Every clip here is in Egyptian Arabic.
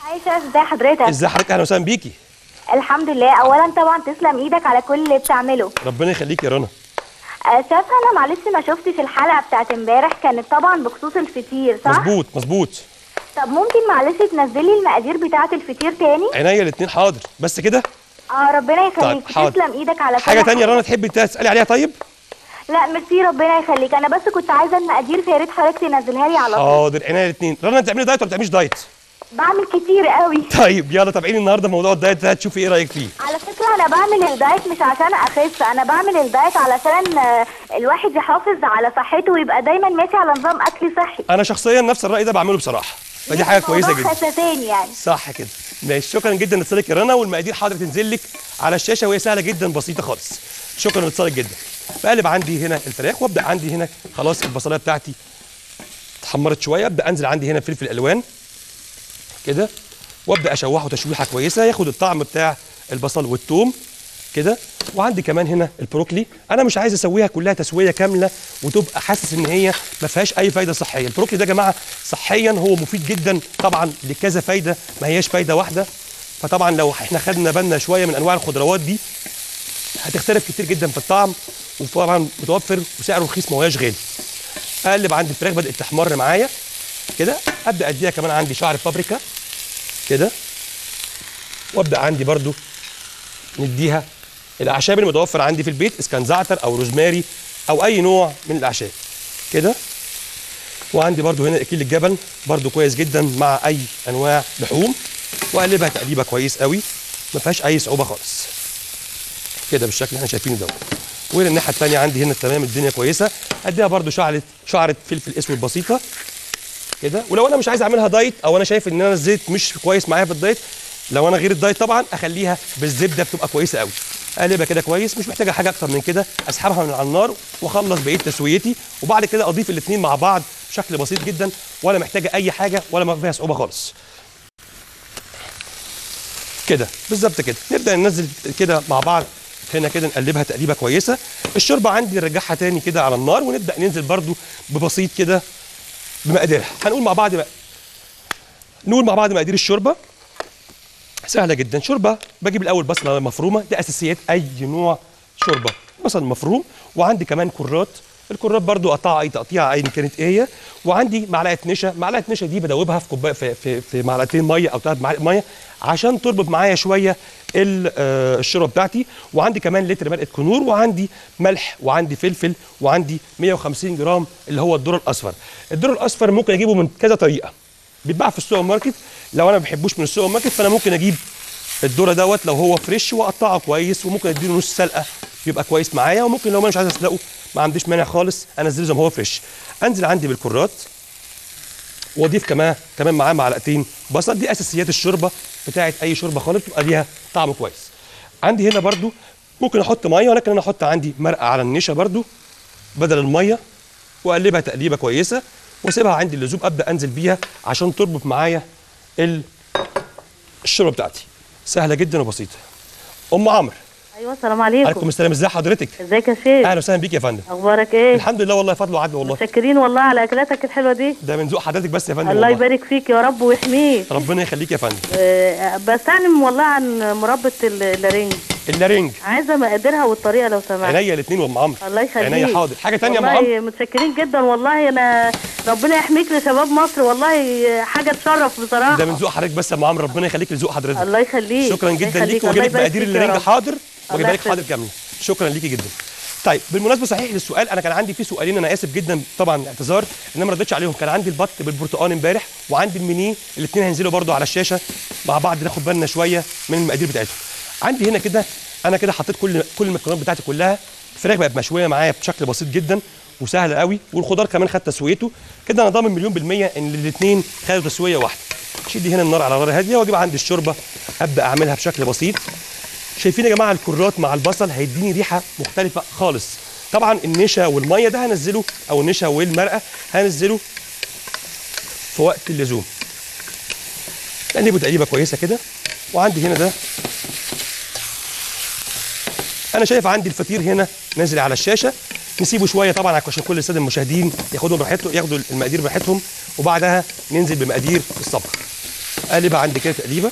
هاي شيف ازي حضرتك ازي حضرتك اهلا وسهلا بيكي الحمد لله اولا طبعا تسلم ايدك على كل اللي بتعمله ربنا يخليكي يا رنا آه، شيف انا معلش ما شفتش الحلقه بتاعت امبارح كانت طبعا بخصوص الفطير صح مظبوط مظبوط طب ممكن معلش تنزلي المقادير بتاعت الفطير تاني عينيا الاثنين حاضر بس كده اه ربنا طيب يخليك حاضر تسلم ايدك على كل حاجه تانية يا رنا تحبي تسالي عليها طيب لا ميرسي ربنا يخليك انا بس كنت عايزه المقادير فيا ريت حضرتك تنزلها لي على طول حاضر عينيا الاثنين رنا انت بتعملي دايت ولا بتعمليش دايت بعمل كتير قوي طيب يلا تابعيني النهارده موضوع الدايت ده هتشوفي ايه رايك فيه على فكرة أنا بعمل الدايت مش عشان أخس أنا بعمل الدايت علشان آه، الواحد يحافظ على صحته ويبقى دايما ماشي على نظام أكل صحي انا شخصيا نفس الراي ده بعمله بصراحه فدي حاجه كويسه موضوع جدا خسسان يعني صح كده ماشي شكرا جدا لاتصالك يا رنا والمقادير حاضر تنزل لك على الشاشه وهي سهله جدا بسيطه خالص شكرا لاتصالك جدا بقلب عندي هنا الفراخ وابدا عندي هنا خلاص البصلايه بتاعتي اتحمرت شويه ابدا انزل عندي هنا فلفل الوان كده وابدا اشوحه تشويحه كويسه ياخد الطعم بتاع البصل والثوم كده وعندي كمان هنا البروكلي انا مش عايز اسويها كلها تسويه كامله وتبقى حاسس ان هي ما فيهاش اي فايده صحيه البروكلي ده يا جماعه صحيا هو مفيد جدا طبعا لكذا فايده ما هياش فايده واحده فطبعا لو احنا خدنا بالنا شويه من انواع الخضروات دي هتختلف كتير جدا في الطعم وطبعا متوفر وسعره رخيص ما هوش غالي اقلب عندي الفراخ بدات تحمر معايا كده ابدا اديها كمان عندي شعر بابريكا كده وابدا عندي برضو نديها الاعشاب المتوفر عندي في البيت اذا كان زعتر او روزماري او اي نوع من الاعشاب كده وعندي برضو هنا اكيل الجبل برضو كويس جدا مع اي انواع لحوم واقلبها تقليبه كويس قوي ما فيهاش اي صعوبه خالص كده بالشكل اللي احنا شايفينه دوت وهنا الناحيه الثانيه عندي هنا تمام الدنيا كويسه اديها برضو شعره شعره فلفل اسود بسيطه كده ولو انا مش عايز اعملها دايت او انا شايف ان انا الزيت مش كويس معايا في الدايت لو انا غير الدايت طبعا اخليها بالزبده بتبقى كويسه قوي اقلبها كده كويس مش محتاجه حاجه اكتر من كده اسحبها من على النار واخلص بقيه تسويتي وبعد كده اضيف الاثنين مع بعض بشكل بسيط جدا ولا محتاجه اي حاجه ولا ما فيها صعوبه خالص كده بالظبط كده نبدا ننزل كده مع بعض هنا كده نقلبها تقليبه كويسه الشوربه عندي نرجعها تاني كده على النار ونبدا ننزل برده ببسيط كده بمقاديرها هنقول مع بعض بقى نقول مع بعض مقادير الشوربه سهله جدا شوربه بجيب الاول بصله مفرومه دي اساسيات اي نوع شوربه بصل مفروم وعندي كمان كرات الكرات برضو قطعها اي تقطيعه ايا كانت ايه هي وعندي معلقه نشا معلقه نشا دي بدوبها في كوبايه في, في, في معلقتين ميه او ثلاث معالق ميه عشان تربط معايا شويه ال- آه، الشوربه بتاعتي وعندي كمان لتر مرقه كنور وعندي ملح وعندي فلفل وعندي 150 جرام اللي هو الذره الاصفر الذره الاصفر ممكن اجيبه من كذا طريقه بيتباع في السوبر ماركت لو انا ما بحبوش من السوبر ماركت فانا ممكن اجيب الذره دوت لو هو فريش واقطعه كويس وممكن اديله نص سلقه يبقى كويس معايا وممكن لو انا مش عايز اسلقه ما عنديش مانع خالص انزله زي ما هو فريش انزل عندي بالكرات واضيف كمان كمان معاه معلقتين بصل دي اساسيات الشوربه بتاعت اي شوربه خالص بتبقى ليها طعم كويس عندي هنا برضو ممكن احط ميه ولكن انا احط عندي مرقه على النشا برضو بدل الميه واقلبها تقليبه كويسه واسيبها عندي اللزوم ابدا انزل بيها عشان تربط معايا ال- الشوربه بتاعتي سهله جدا وبسيطه ام عمرو ايوه السلام عليكم عليكم السلام ازي حضرتك ازيك يا شيخ اهلا وسهلا بيك يا فندم اخبارك ايه الحمد لله والله فضل وعدل والله متشكرين والله على اكلاتك الحلوه دي ده من ذوق حضرتك بس يا فندم الله والله. يبارك فيك يا رب ويحميك ربنا يخليك يا فندم آه، بستعلم والله عن مربى ال- اللارنج اللارنج عايزه مقاديرها والطريقه لو سمحت عينيا الاثنين وام عمرو الله يخليك عينيا حاضر حاجه ثانيه يا ام عمرو والله متشكرين جدا والله انا ربنا يحميك لشباب مصر والله حاجه تشرف بصراحه ده من ذوق حضرتك بس يا ام عمرو ربنا يخليك لذوق حضرتك الله يخليك شكرا الله جدا ليك يخليك. الله واجيب لك يبارك مقادير فيك يا اللارنج رب. حاضر واجيبها لك يخليك. حاضر كامله شكرا ليكي جدا طيب بالمناسبه صحيح للسؤال انا كان عندي في سؤالين انا اسف جدا طبعا اعتذار ان انا ما ردتش عليهم كان عندي البط بالبرتقال امبارح وعندي المنيه الاثنين هينزلوا برده على الشاشه مع بعض ناخد بالنا شويه من المقادير بتاعتهم عندي هنا كده انا كده حطيت كل كل المكونات بتاعتي كلها الفراخ بقت مشويه معايا بشكل بسيط جدا وسهل قوي والخضار كمان خد تسويته كده انا ضامن مليون بالميه ان الاثنين خدوا تسويه واحده شيل دي هنا النار على نار هاديه واجيب عندي الشوربه ابدا اعملها بشكل بسيط شايفين يا جماعه الكرات مع البصل هيديني ريحه مختلفه خالص طبعا النشا والميه ده هنزله او النشا والمرقه هنزله في وقت اللزوم تقليبه تقليبه كويسه كده وعندي هنا ده انا شايف عندي الفطير هنا نازل على الشاشه نسيبه شويه طبعا عشان كل الساده المشاهدين ياخدوا براحتهم ياخدوا المقادير براحتهم وبعدها ننزل بمقادير الصبر اقلبها عندي كده تقليبه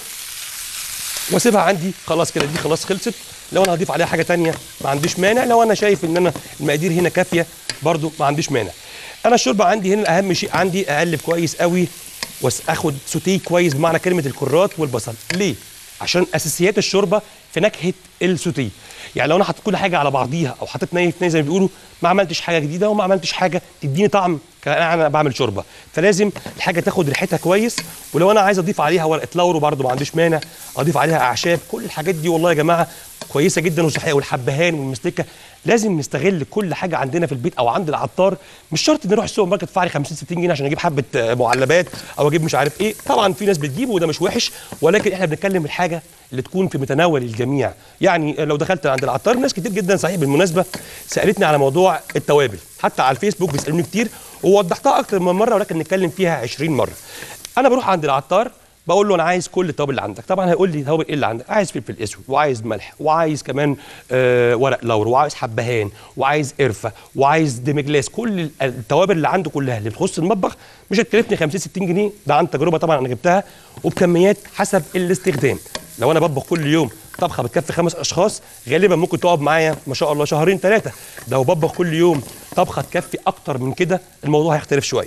واسيبها عندي خلاص كده دي خلاص خلصت لو انا هضيف عليها حاجه تانية ما عنديش مانع لو انا شايف ان انا المقادير هنا كافيه برضو ما عنديش مانع انا الشوربه عندي هنا اهم شيء عندي اقلب كويس قوي واخد سوتيه كويس بمعنى كلمه الكرات والبصل ليه عشان اساسيات الشوربه في نكهه السوتيه يعني لو انا حطيت كل حاجه على بعضيها او حطيت ني في ني زي ما بيقولوا ما عملتش حاجه جديده وما عملتش حاجه تديني طعم كأن انا بعمل شوربه فلازم الحاجه تاخد ريحتها كويس ولو انا عايز اضيف عليها ورقه لورو برضو ما عنديش مانع اضيف عليها اعشاب كل الحاجات دي والله يا جماعه كويسه جدا وصحيه والحبهان والمستكه لازم نستغل كل حاجه عندنا في البيت او عند العطار مش شرط ان اروح السوبر ماركت ادفع لي 50 60 جنيه عشان اجيب حبه آه، معلبات او اجيب مش عارف ايه طبعا في ناس بتجيبه وده مش وحش ولكن احنا بنتكلم الحاجه اللي تكون في متناول الجميع يعني لو دخلت عند العطار ناس كتير جدا صحيح بالمناسبه سالتني على موضوع التوابل حتى على الفيسبوك بيسالوني كتير ووضحتها اكتر من مره ولكن نتكلم فيها 20 مره انا بروح عند العطار بقول له انا عايز كل التوابل اللي عندك طبعا هيقول لي توابل ايه اللي عندك عايز فلفل اسود وعايز ملح وعايز كمان آه ورق لورو وعايز حبهان وعايز قرفه وعايز ديمجلاس كل ال- التوابل اللي عنده كلها اللي بتخص المطبخ مش هتكلفني 50 60 جنيه ده عن تجربه طبعا انا جبتها وبكميات حسب الاستخدام لو انا بطبخ كل يوم طبخه بتكفي خمس اشخاص غالبا ممكن تقعد معايا ما شاء الله شهرين ثلاثه لو بطبخ كل يوم طبخه تكفي اكتر من كده الموضوع هيختلف شويه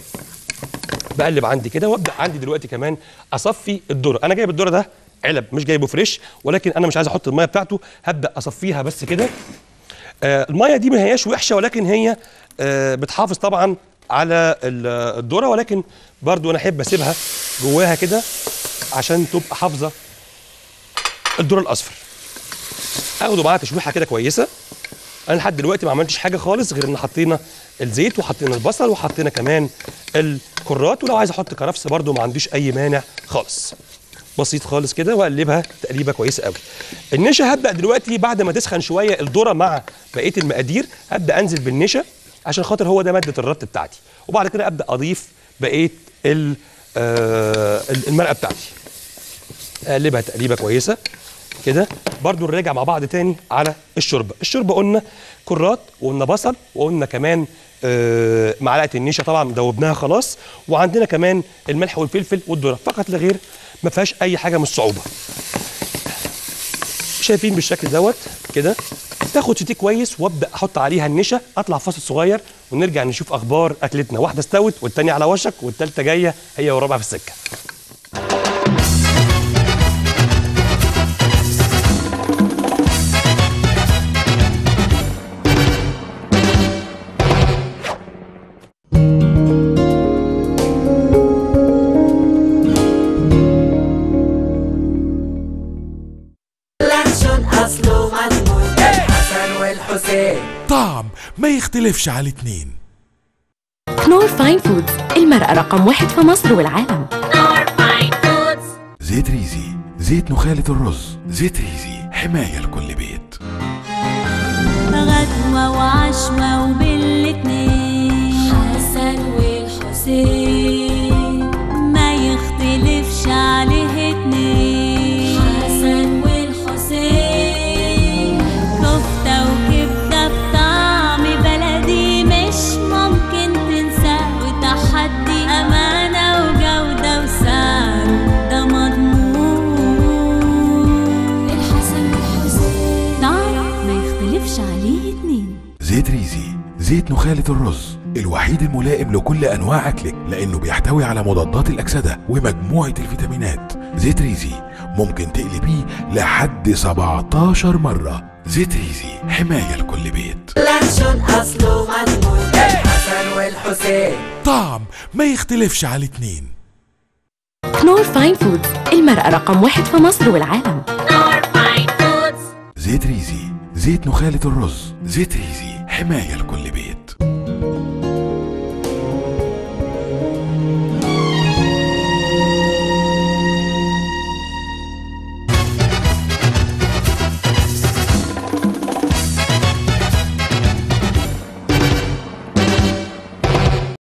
بقلب عندي كده وابدا عندي دلوقتي كمان اصفي الذره انا جايب الذره ده علب مش جايبه فريش ولكن انا مش عايز احط الميه بتاعته هبدا اصفيها بس كده آه الميه دي ما هياش وحشه ولكن هي آه بتحافظ طبعا على ال- الذره ولكن برضو انا احب اسيبها جواها كده عشان تبقى حافظه الذره الاصفر اخده معاها تشويحه كده كويسه انا لحد دلوقتي ما عملتش حاجه خالص غير ان حطينا الزيت وحطينا البصل وحطينا كمان الكرات ولو عايز احط كرفس برده ما عنديش اي مانع خالص بسيط خالص كده واقلبها تقليبه كويسه قوي النشا هبدا دلوقتي بعد ما تسخن شويه الذره مع بقيه المقادير هبدا انزل بالنشا عشان خاطر هو ده ماده الربط بتاعتي وبعد كده ابدا اضيف بقيه ال- آه، المرقه بتاعتي اقلبها تقليبه كويسه كده برضو نراجع مع بعض تاني على الشوربه الشوربه قلنا كرات وقلنا بصل وقلنا كمان آه، معلقه النشا طبعا دوبناها خلاص وعندنا كمان الملح والفلفل والذره فقط لا غير ما فيهاش اي حاجه من الصعوبه شايفين بالشكل دوت كده تاخد شتيه كويس وابدا احط عليها النشا اطلع فاصل صغير ونرجع نشوف اخبار اكلتنا واحده استوت والتانيه على وشك والتالته جايه هي والرابعه في السكه لانشون اصله مضمون الحسن والحسين طعم ما يختلفش على الاتنين كنور فاين فودز المرأة رقم واحد في مصر والعالم زيت ريزي زيت نخالة الرز زيت ريزي حماية لكل بيت غدوة وعشوة وبالاتنين حسن والحسين ما يختلفش عليه اتنين حسن والحسين كفتة وكبدة بطعم بلدي مش ممكن تنسى وتحدي أمانة وجودة وسعر ده مضمون الحسن والحسين طعم ما يختلفش عليه اتنين زيت ريزي زيت نخالة الرز الوحيد الملائم لكل انواع اكلك لانه بيحتوي على مضادات الاكسده ومجموعه الفيتامينات زيت ريزي ممكن تقلبيه لحد 17 مره زيت ريزي حمايه لكل بيت لانشون اصله مضمون الحسن والحسين طعم ما يختلفش على الاتنين كنور فاين فودز المرأة رقم واحد في مصر والعالم زيت ريزي زيت نخالة الرز زيت ريزي حماية لكل بيت